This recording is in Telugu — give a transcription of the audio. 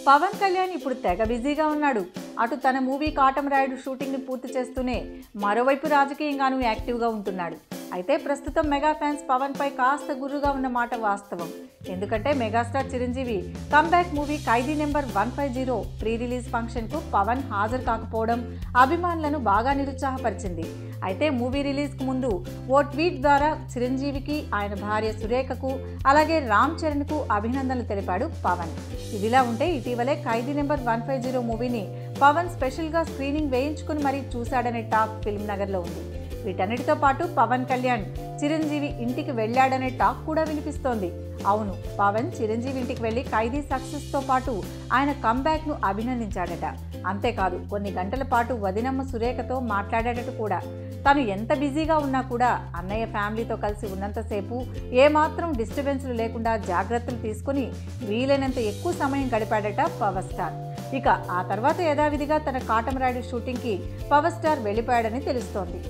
పవన్ కళ్యాణ్ ఇప్పుడు తెగ బిజీగా ఉన్నాడు అటు తన మూవీ కాటమరాయుడు షూటింగ్ని పూర్తి చేస్తూనే మరోవైపు రాజకీయంగానూ యాక్టివ్గా ఉంటున్నాడు అయితే ప్రస్తుతం మెగా ఫ్యాన్స్ పవన్పై కాస్త గుర్రుగా ఉన్న మాట వాస్తవం ఎందుకంటే megastar Chiranjeevi comeback movie Khaidi number one five zero pre release ఫంక్షన్కు పవన్ హాజరు కాకపోవడం అభిమానులను బాగా నిరుత్సాహపరిచింది అయితే మూవీ రిలీజ్కు ముందు ఓ ట్వీట్ ద్వారా చిరంజీవికి ఆయన భార్య సురేఖకు అలాగే రామ్ చరణ్కు అభినందనలు తెలిపాడు పవన్ ఇదిలా ఉంటే ఇటీవలే Khaidi number one five zero మూవీని పవన్ స్పెషల్గా స్క్రీనింగ్ వేయించుకుని మరీ చూశాడనే టాక్ ఫిల్మ్ నగర్లో ఉంది వీటన్నిటితో పాటు పవన్ కళ్యాణ్ చిరంజీవి ఇంటికి వెళ్ళాడనే టాక్ కూడా వినిపిస్తోంది అవును పవన్ చిరంజీవి ఇంటికి వెళ్ళి ఖైదీ సక్సెస్తో పాటు ఆయన కంబ్యాక్ను అభినందించాడట అంతేకాదు కొన్ని గంటల పాటు వదినమ్మ సురేఖతో మాట్లాడాడట కూడా తను ఎంత బిజీగా ఉన్నా కూడా అన్నయ్య ఫ్యామిలీతో కలిసి ఉన్నంతసేపు ఏమాత్రం డిస్టర్బెన్స్లు లేకుండా జాగ్రత్తలు తీసుకుని వీలైనంత ఎక్కువ సమయం గడిపాడట పవర్ స్టార్ ఇక ఆ తర్వాత యథావిధిగా తన కాటమరాయుడు షూటింగ్కి పవర్ స్టార్ వెళ్ళిపోయాడని తెలుస్తోంది